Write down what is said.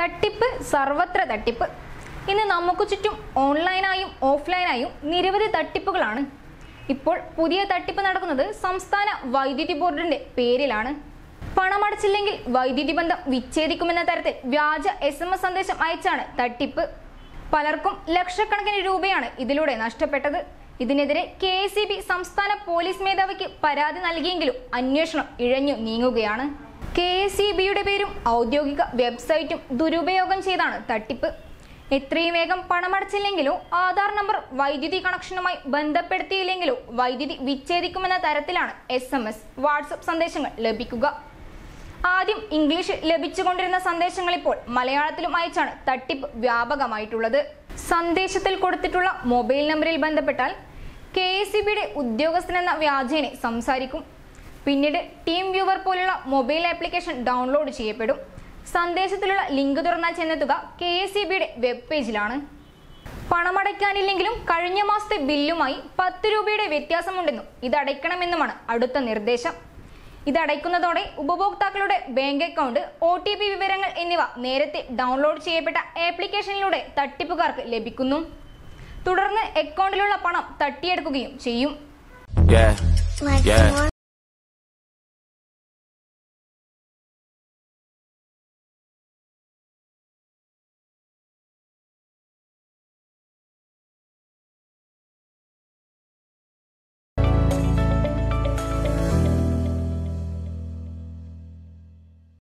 തട്ടിപ്പ് സർവത്ര തട്ടിപ്പ് ഇന്ന് നമുക്ക് ചുറ്റും ഓൺലൈനായും ഓഫ്ലൈനായും നിരവധി തട്ടിപ്പുകളാണ് ഇപ്പോൾ പുതിയ തട്ടിപ്പ് നടക്കുന്നത് സംസ്ഥാന വൈദ്യുതി ബോർഡിന്റെ പേരിലാണ് പണമടച്ചില്ലെങ്കിൽ വൈദ്യുതി ബന്ധം വിച്ഛേദിക്കുമെന്ന തരത്തിൽ വ്യാജ എസ് എം എസ് സന്ദേശം അയച്ചാണ് തട്ടിപ്പ് പലർക്കും ലക്ഷക്കണക്കിന് രൂപയാണ് ഇതിലൂടെ നഷ്ടപ്പെട്ടത് ഇതിനെതിരെ കെ സംസ്ഥാന പോലീസ് മേധാവിക്ക് പരാതി നൽകിയെങ്കിലും അന്വേഷണം ഇഴഞ്ഞു നീങ്ങുകയാണ് കെ എസ് ഇ ബിയുടെ പേരും ഔദ്യോഗിക വെബ്സൈറ്റും ദുരുപയോഗം ചെയ്താണ് തട്ടിപ്പ് എത്രയും വേഗം പണമടച്ചില്ലെങ്കിലോ ആധാർ നമ്പർ വൈദ്യുതി കണക്ഷനുമായി ബന്ധപ്പെടുത്തിയില്ലെങ്കിലോ വൈദ്യുതി വിച്ഛേദിക്കുമെന്ന തരത്തിലാണ് എസ് എം എസ് വാട്സപ്പ് സന്ദേശങ്ങൾ ലഭിക്കുക ആദ്യം ഇംഗ്ലീഷ് ലഭിച്ചുകൊണ്ടിരുന്ന സന്ദേശങ്ങൾ ഇപ്പോൾ മലയാളത്തിലും അയച്ചാണ് തട്ടിപ്പ് വ്യാപകമായിട്ടുള്ളത് സന്ദേശത്തിൽ കൊടുത്തിട്ടുള്ള മൊബൈൽ നമ്പറിൽ ബന്ധപ്പെട്ടാൽ കെ എസ് ബിയുടെ ഉദ്യോഗസ്ഥനെന്ന വ്യാജേനെ സംസാരിക്കും പിന്നീട് ടീം വ്യൂവർ പോലുള്ള മൊബൈൽ ആപ്ലിക്കേഷൻ ഡൗൺലോഡ് ചെയ്യപ്പെടും സന്ദേശത്തിലുള്ള ലിങ്ക് തുറന്നാൽ ചെന്നെത്തുക കെ എസ് ഇ ബിയുടെ വെബ് പേജിലാണ് പണമടയ്ക്കാനില്ലെങ്കിലും കഴിഞ്ഞ മാസത്തെ ബില്ലുമായി പത്ത് രൂപയുടെ വ്യത്യാസമുണ്ടെന്നും ഇത് അടയ്ക്കണമെന്നുമാണ് അടുത്ത നിർദ്ദേശം ഇത് അടയ്ക്കുന്നതോടെ ഉപഭോക്താക്കളുടെ bank account O T P വിവരങ്ങൾ എന്നിവ നേരത്തെ ഡൗൺലോഡ് ചെയ്യപ്പെട്ട ആപ്ലിക്കേഷനിലൂടെ തട്ടിപ്പുകാർക്ക് ലഭിക്കുന്നു തുടർന്ന് അക്കൗണ്ടിലുള്ള പണം തട്ടിയെടുക്കുകയും ചെയ്യും Yeah, Like Yeah. more